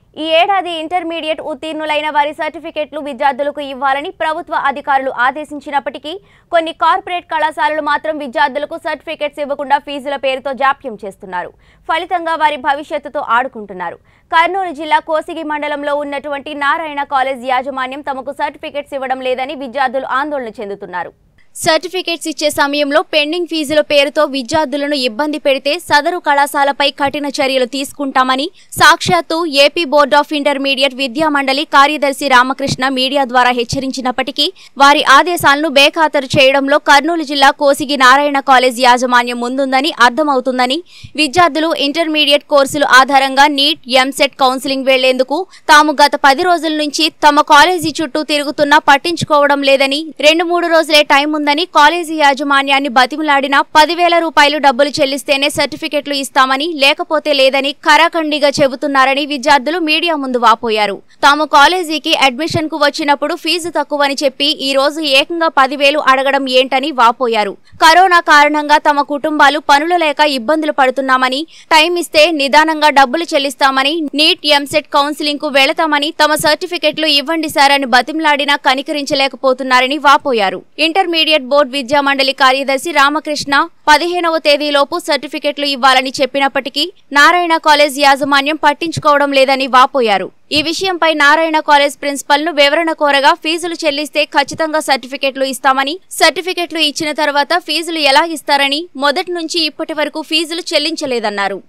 ఈ ఏడాది ఇంటర్మీడియట్ ఉత్తీర్ణులైన వారి సర్టిఫికెట్లు విద్యార్థులకు ఇవ్వాలని ప్రభుత్వ అధికారులు ఆదేశించినప్పటికీ కొన్ని కార్పొరేట్ కళాశాలలు మాత్రం విద్యార్థులకు సర్టిఫికెట్స్ ఇవ్వకుండా ఫీజుల పేరుతో జాప్యం చేస్తున్నారు ఫలితంగా వారి భవిష్యత్తుతో ఆడుకుంటున్నారు కర్నూలు జిల్లా కోసిగి మండలంలో ఉన్నటువంటి నారాయణ కాలేజ్ యాజమాన్యం తమకు సర్టిఫికెట్స్ ఇవ్వడం లేదని విద్యార్థులు ఆందోళన చెందుతున్నారు సర్టిఫికేట్స్ ఇచ్చే సమయంలో పెండింగ్ ఫీజుల పేరుతో విద్యార్థులను ఇబ్బంది పెడితే సదరు కళాశాలపై కఠిన చర్యలు తీసుకుంటామని సాక్షాత్తు ఏపీ బోర్డ్ ఆఫ్ ఇంటర్మీడియట్ విద్యా మండలి కార్యదర్శి రామకృష్ణ మీడియా ద్వారా హెచ్చరించినప్పటికీ వారి ఆదేశాలను బేఖాతరు చేయడంలో కర్నూలు జిల్లా కోసిగి నారాయణ కాలేజ్ యాజమాన్యం ముందుందని అర్థమవుతుందని విద్యార్థులు ఇంటర్మీడియట్ కోర్సులు ఆధారంగా నీట్ ఎంసెట్ కౌన్సిలింగ్ వెళ్లేందుకు తాము గత పది రోజుల నుంచి తమ కాలేజీ చుట్టూ తిరుగుతున్నా పట్టించుకోవడం లేదని రెండు మూడు రోజులే టైం ఉందని కాలేజీ యాజమాన్యాన్ని బతిమలాడినా పదివేల రూపాయలు డబ్బులు చెల్లిస్తేనే సర్టిఫికెట్లు ఇస్తామని లేకపోతే లేదని ఖరాఖండిగా చెబుతున్నారని విద్యార్థులు మీడియా ముందు వాపోయారు తాము కాలేజీకి అడ్మిషన్ కు వచ్చినప్పుడు ఫీజు తక్కువని చెప్పి ఈ రోజు ఏకంగా పదివేలు అడగడం ఏంటని వాపోయారు కరోనా కారణంగా తమ కుటుంబాలు పనులు లేక ఇబ్బందులు పడుతున్నామని టైం ఇస్తే నిదానంగా డబ్బులు చెల్లిస్తామని నీట్ ఎంసెట్ కౌన్సిలింగ్ కు వెళతామని తమ సర్టిఫికెట్లు ఇవ్వండి సార్ అని బతిమలాడినా కనికరించలేకపోతున్నారని వాపోయారు ఇంటర్మీడియట్ బోర్డు విద్యా మండలి కార్యదర్శి రామకృష్ణ పదిహేనవ తేదీలోపు సర్టిఫికెట్లు ఇవ్వాలని చెప్పినప్పటికీ నారాయణ కాలేజ్ యాజమాన్యం పట్టించుకోవడం లేదని వాపోయారు ఈ విషయంపై నారాయణ కాలేజ్ ప్రిన్సిపల్ ను వివరణ కోరగా ఫీజులు చెల్లిస్తే ఖచ్చితంగా సర్టిఫికెట్లు ఇస్తామని సర్టిఫికెట్లు ఇచ్చిన తర్వాత ఫీజులు ఎలా ఇస్తారని మొదటి నుంచి ఇప్పటి వరకు ఫీజులు చెల్లించలేదన్నారు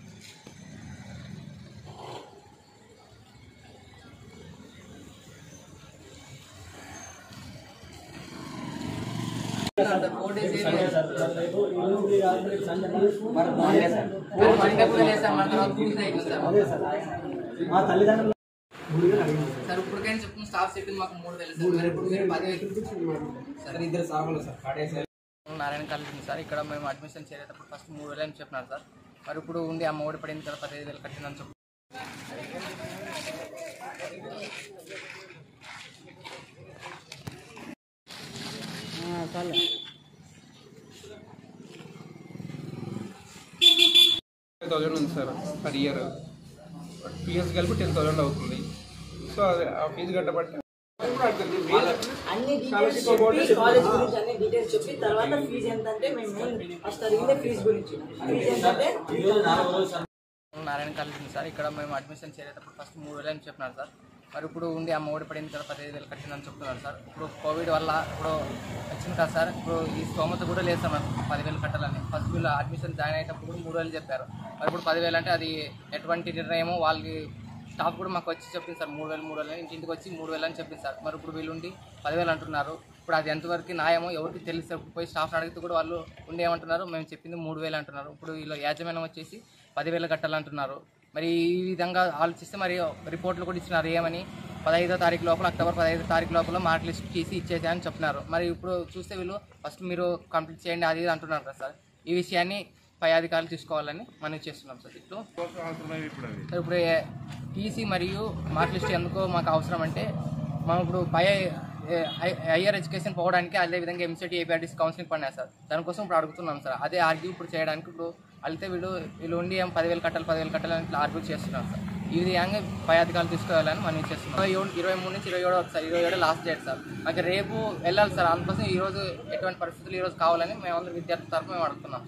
మా తల్లిదండ్రులు సార్ ఇప్పటికైనా చెప్తున్న స్టాఫ్ చెప్పింది మాకు మూడు వేలు సార్ మరి ఇప్పుడు మీరు పది సార్ ఇద్దరు సాగులు సార్ కాడేసారు నారాయణ కాలేజ్ ఉంది సార్ ఇక్కడ మేము అడ్మిషన్ చేసేటప్పుడు ఫస్ట్ మూడు వేలు అని చెప్పినారు సార్ మరి ఇప్పుడు ఉండి అమ్మ ఒడి పడిన తర్వాత పదిహేను వేలు కట్టిందని చెప్పి థౌజండ్ ఉంది సార్ పర్ ఇయర్ పిఎస్ కలిపి టెన్ థౌజండ్ అవుతుంది సో అది ఆ ఫీజు కట్టబట్టి అన్ని డీటెయిల్స్ చెప్పి కాలేజ్ గురించి అన్ని డీటెయిల్స్ చెప్పి తర్వాత ఫీజు ఎంత అంటే మేము మెయిన్ ఫస్ట్ అడిగిందే ఫీజు గురించి ఫీజు ఏంటంటే నారాయణ కాలేజ్ ఉంది సార్ ఇక్కడ మేము అడ్మిషన్ చేసేటప్పుడు ఫస్ట్ మూడు వేలు అని చెప్పినారు సార్ మరి ఇప్పుడు ఉండి అమ్మ ఒడి పడిన తర్వాత పదిహేను వేలు కట్టిందని చెప్తున్నారు సార్ ఇప్పుడు కోవిడ్ వల్ల ఇప్పుడు వచ్చింది కదా సార్ ఇప్పుడు ఈ స్తోమత కూడా లేదు సార్ మనకు పదివేలు కట్టాలని ఫస్ట్ వీళ్ళు అడ్మిషన్ జాయిన్ అయ్యేటప్పుడు కూడా మూడు వేలు చెప్పారు మరి ఇప్పుడు పదివేలు అంటే అది ఎటువంటి నిర్ణయమో వాళ్ళకి స్టాఫ్ కూడా మాకు వచ్చి చెప్పింది సార్ మూడు వేలు మూడు వేలు అని ఇంటింటికి వచ్చి మూడు వేలు అని చెప్పింది సార్ మరి ఇప్పుడు వీళ్ళు ఉండి పదివేలు అంటున్నారు ఇప్పుడు అది ఎంతవరకు న్యాయమో ఎవరికి తెలుసు ఇప్పుడు పోయి స్టాఫ్ని అడిగితే కూడా వాళ్ళు ఉండి ఏమంటున్నారు మేము చెప్పింది మూడు వేలు అంటున్నారు ఇప్పుడు వీళ్ళు యాజమాన్యం వచ్చేసి పదివేలు కట్టాలంటున్నారు మరి ఈ విధంగా ఆలోచిస్తే మరి రిపోర్ట్లు కూడా ఇచ్చినారు ఏమని పదహైదో తారీఖు లోపల అక్టోబర్ పదహైదో తారీఖు లోపల మార్క్ లిస్ట్ తీసి ఇచ్చేసి అని చెప్తున్నారు మరి ఇప్పుడు చూస్తే వీళ్ళు ఫస్ట్ మీరు కంప్లీట్ చేయండి అది ఇది అంటున్నారు కదా సార్ ఈ విషయాన్ని పై అధికారులు తీసుకోవాలని మనం చేస్తున్నాం సార్ ఇట్లు సార్ ఇప్పుడు టీసీ మరియు మార్క్ లిస్ట్ ఎందుకో మాకు అవసరం అంటే మనం ఇప్పుడు పై హయ్యర్ ఎడ్యుకేషన్ పోవడానికి అదేవిధంగా ఎంసెట్ ఏపీఆర్టీసీ కౌన్సిలింగ్ పడినా సార్ దానికోసం ఇప్పుడు అడుగుతున్నాం సార్ అదే ఆర్గ్యూ ఇప్పుడు చేయడానికి ఇప్పుడు వెళ్తే వీళ్ళు వీళ్ళు ఉండి ఏం పదివేలు కట్టాలి పదివేలు కట్టాలని ఇట్లా ఆర్గ్యూ చేస్తున్నాం సార్ ఈ విధంగా పై అధికారులు తీసుకోవాలని మనం చేస్తున్నాం ఇరవై ఏడు ఇరవై మూడు నుంచి ఇరవై ఏడు సార్ ఇరవై ఏడు లాస్ట్ డేట్ సార్ మాకు రేపు వెళ్ళాలి సార్ అందుకోసం ఈ రోజు ఎటువంటి పరిస్థితులు ఈ రోజు కావాలని మేమందరం విద్యార్థుల తరఫు మేము అడుగుతున్నాం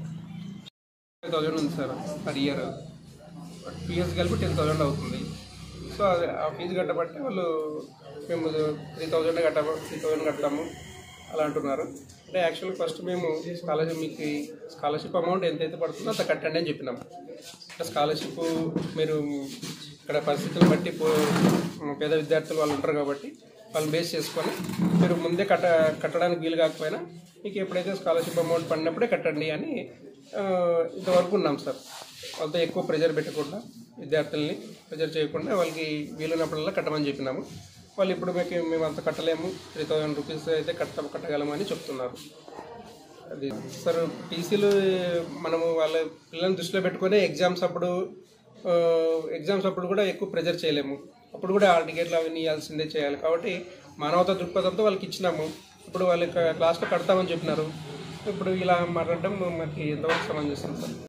థౌజండ్ ఉంది సార్ పర్ ఇయర్ పిఎస్ కలిపి టెన్ థౌజండ్ అవుతుంది సో అది ఆ ఫీజు కట్టబట్టి వాళ్ళు మేము త్రీ థౌజండ్ కట్ట త్రీ థౌజండ్ కట్టాము అలా అంటున్నారు అంటే యాక్చువల్గా ఫస్ట్ మేము స్కాలర్షిప్ మీకు స్కాలర్షిప్ అమౌంట్ ఎంతైతే పడుతుందో అంత కట్టండి అని చెప్పినాం అంటే స్కాలర్షిప్ మీరు ఇక్కడ పరిస్థితులను బట్టి పో- పేద విద్యార్థులు వాళ్ళు ఉంటారు కాబట్టి వాళ్ళని బేస్ చేసుకొని మీరు ముందే కట్ట కట్టడానికి వీలు కాకపోయినా మీకు ఎప్పుడైతే స్కాలర్షిప్ అమౌంట్ పడినప్పుడే కట్టండి అని ఆ, ఇంతవరకు ఉన్నాం సార్ వాళ్ళతో ఎక్కువ ప్రెజర్ పెట్టకుండా విద్యార్థుల్ని ప్రెజర్ చేయకుండా వాళ్ళకి వీలున్నప్పుడల్లా కట్టమని చెప్పినాము వాళ్ళు ఇప్పుడు మీకు మేము అంత కట్టలేము త్రీ థౌజండ్ రూపీస్ అయితే కట్ట కట్టగలమని చెప్తున్నారు అది సార్ టీసీలు మనము వాళ్ళ పిల్లల్ని దృష్టిలో పెట్టుకొని ఎగ్జామ్స్ అప్పుడు ఆ, ఎగ్జామ్స్ అప్పుడు కూడా ఎక్కువ ప్రెజర్ చేయలేము అప్పుడు కూడా ఆ టికెట్లు అవన్నీ ఇవ్వాల్సిందే చేయాలి కాబట్టి మానవతా దృక్పథంతో వాళ్ళకి ఇచ్చినాము ఇప్పుడు వాళ్ళకి క్లాస్లో కడతామని చెప్పినారు ఇప్పుడు ఇలా మాట్లాడడం మనకి ఎంతవరకు సమంజసం సార్